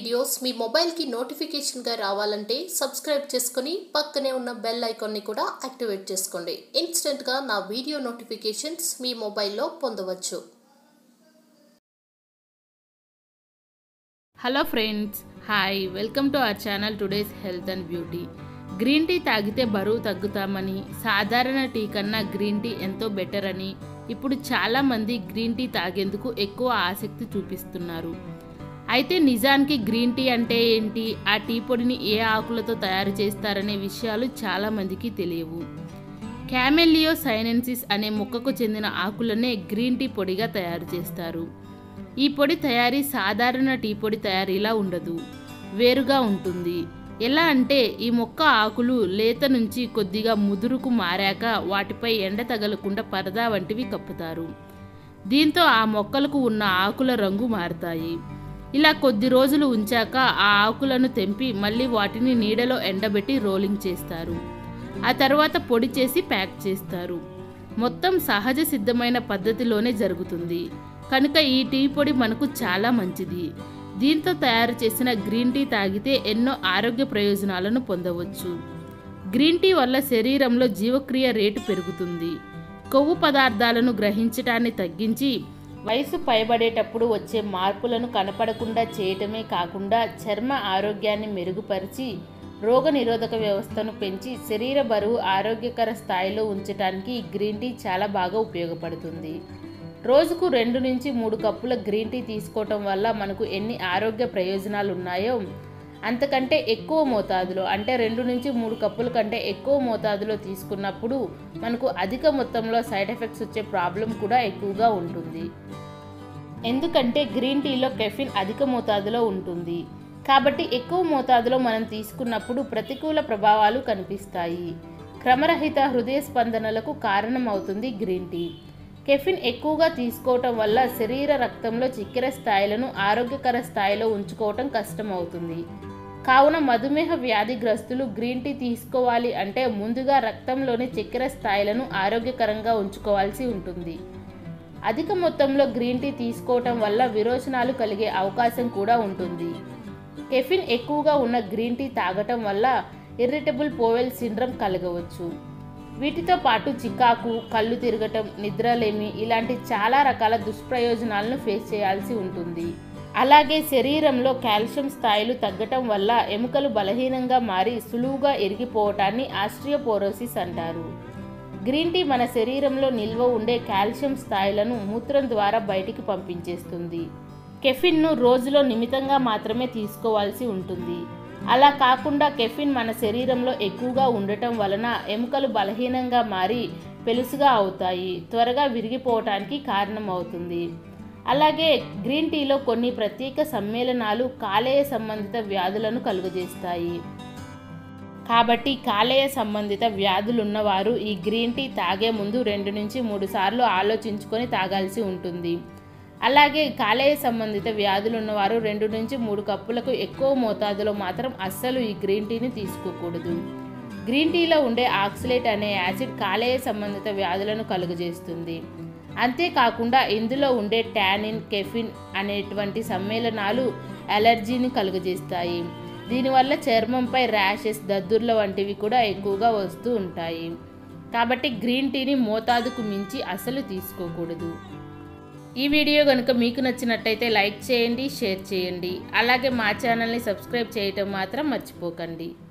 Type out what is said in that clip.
videos మీ మొబైల్కి నోటిఫికేషన్గా రావాలంటే సబ్స్క్రైబ్ చేసుకొని పక్కనే ఉన్న బెల్ ఐకాన్ని కూడా యాక్టివేట్ చేసుకోండి ఇన్స్టెంట్గా నా వీడియో నోటిఫికేషన్స్ మీ మొబైల్లో పొందవచ్చు hello friends hi welcome to our channel today's health and beauty green tea తాగితే బరువు తగ్గుతామని సాధారణ టీ కన్నా గ్రీన్ టీ ఎంతో బెటర్ అని ఇప్పుడు చాలామంది గ్రీన్ టీ తాగేందుకు ఎక్కువ ఆసక్తి చూపిస్తున్నారు అయితే నిజానికి గ్రీన్ టీ అంటే ఏంటి ఆ టీ పొడిని ఏ ఆకులతో తయారు చేస్తారనే విషయాలు చాలామందికి తెలియవు క్యామెలియో సైనెన్సిస్ అనే మొక్కకు చెందిన ఆకులనే గ్రీన్ టీ పొడిగా తయారు చేస్తారు ఈ పొడి తయారీ సాధారణ టీ పొడి తయారీలా ఉండదు వేరుగా ఉంటుంది ఎలా అంటే ఈ మొక్క ఆకులు లేత నుంచి కొద్దిగా ముదురుకు మారాక వాటిపై ఎండ తగలకుండా పరదా వంటివి కప్పుతారు దీంతో ఆ మొక్కలకు ఉన్న ఆకుల రంగు మారుతాయి ఇలా కొద్ది రోజులు ఉంచాక ఆ ఆకులను తెంపి మళ్ళీ వాటిని నీడలో ఎండబెట్టి రోలింగ్ చేస్తారు ఆ తర్వాత పొడి చేసి ప్యాక్ చేస్తారు మొత్తం సహజ సిద్ధమైన పద్ధతిలోనే జరుగుతుంది కనుక ఈ టీ పొడి మనకు చాలా మంచిది దీంతో తయారు చేసిన గ్రీన్ టీ తాగితే ఎన్నో ఆరోగ్య ప్రయోజనాలను పొందవచ్చు గ్రీన్ టీ వల్ల శరీరంలో జీవక్రియ రేటు పెరుగుతుంది కొవ్వు పదార్థాలను గ్రహించటాన్ని తగ్గించి వయసు పైబడేటప్పుడు వచ్చే మార్పులను కనపడకుండా చేయటమే కాకుండా చర్మ ఆరోగ్యాన్ని మెరుగుపరిచి రోగ నిరోధక వ్యవస్థను పెంచి శరీర బరువు ఆరోగ్యకర స్థాయిలో ఉంచడానికి గ్రీన్ టీ చాలా బాగా ఉపయోగపడుతుంది రోజుకు రెండు నుంచి మూడు కప్పుల గ్రీన్ టీ తీసుకోవటం వల్ల మనకు ఎన్ని ఆరోగ్య ప్రయోజనాలు ఉన్నాయో అంతకంటే ఎక్కువ మోతాదులో అంటే రెండు నుంచి మూడు కప్పుల కంటే ఎక్కువ మోతాదులో తీసుకున్నప్పుడు మనకు అధిక మొత్తంలో సైడ్ ఎఫెక్ట్స్ వచ్చే ప్రాబ్లం కూడా ఎక్కువగా ఉంటుంది ఎందుకంటే గ్రీన్ టీలో కెఫిన్ అధిక మోతాదులో ఉంటుంది కాబట్టి ఎక్కువ మోతాదులో మనం తీసుకున్నప్పుడు ప్రతికూల ప్రభావాలు కనిపిస్తాయి క్రమరహిత హృదయ స్పందనలకు కారణమవుతుంది గ్రీన్ టీ కెఫిన్ ఎక్కువగా తీసుకోవటం వల్ల శరీర రక్తంలో చక్కెర స్థాయిలను ఆరోగ్యకర స్థాయిలో ఉంచుకోవటం కష్టమవుతుంది కావున మధుమేహ వ్యాధిగ్రస్తులు గ్రీన్ టీ తీసుకోవాలి అంటే ముందుగా రక్తంలోని చక్కెర స్థాయిలను ఆరోగ్యకరంగా ఉంచుకోవాల్సి ఉంటుంది అధిక మొత్తంలో గ్రీన్ టీ తీసుకోవటం వల్ల విరోచనాలు కలిగే అవకాశం కూడా ఉంటుంది కెఫిన్ ఎక్కువగా ఉన్న గ్రీన్ టీ తాగటం వల్ల ఇర్రిటబుల్ పోవెల్ సిండ్రమ్ కలగవచ్చు వీటితో పాటు చికాకు కళ్ళు తిరగటం నిద్రలేమి ఇలాంటి చాలా రకాల దుష్ప్రయోజనాలను ఫేస్ చేయాల్సి ఉంటుంది అలాగే శరీరంలో కాల్షియం స్థాయిలు తగ్గటం వల్ల ఎముకలు బలహీనంగా మారి సులువుగా ఎరిగిపోవటాన్ని ఆస్ట్రియోపోరోసిస్ అంటారు గ్రీన్ టీ మన శరీరంలో నిల్వ ఉండే కాల్షియం స్థాయిలను మూత్రం ద్వారా బయటికి పంపించేస్తుంది కెఫిన్ను రోజులో నిమితంగా మాత్రమే తీసుకోవాల్సి ఉంటుంది అలా కాకుండా కెఫిన్ మన శరీరంలో ఎక్కువగా ఉండటం వలన ఎముకలు బలహీనంగా మారి పెలుసుగా అవుతాయి త్వరగా విరిగిపోవటానికి కారణమవుతుంది అలాగే గ్రీన్ టీలో కొన్ని ప్రత్యేక సమ్మేళనాలు కాలేయ సంబంధిత వ్యాధులను కలుగజేస్తాయి కాబట్టి కాలేయ సంబంధిత వ్యాధులున్నవారు ఈ గ్రీన్ టీ తాగే ముందు రెండు నుంచి మూడు సార్లు ఆలోచించుకొని తాగాల్సి ఉంటుంది అలాగే కాలేయ సంబంధిత వ్యాధులు ఉన్నవారు రెండు నుంచి మూడు కప్పులకు ఎక్కువ మోతాదులో మాత్రం అస్సలు ఈ గ్రీన్ టీని తీసుకోకూడదు గ్రీన్ టీలో ఉండే ఆక్సిలేట్ అనే యాసిడ్ కాలేయ సంబంధిత వ్యాధులను కలుగజేస్తుంది అంతేకాకుండా ఇందులో ఉండే టానిన్ కెఫిన్ అనేటువంటి సమ్మేళనాలు అలర్జీని కలుగజేస్తాయి దీనివల్ల చర్మంపై ర్యాషెస్ దద్దుర్ల వంటివి కూడా ఎక్కువగా వస్తూ ఉంటాయి కాబట్టి గ్రీన్ టీని మోతాదుకు మించి అసలు తీసుకోకూడదు ఈ వీడియో కనుక మీకు నచ్చినట్టయితే లైక్ చేయండి షేర్ చేయండి అలాగే మా ఛానల్ని సబ్స్క్రైబ్ చేయటం మాత్రం మర్చిపోకండి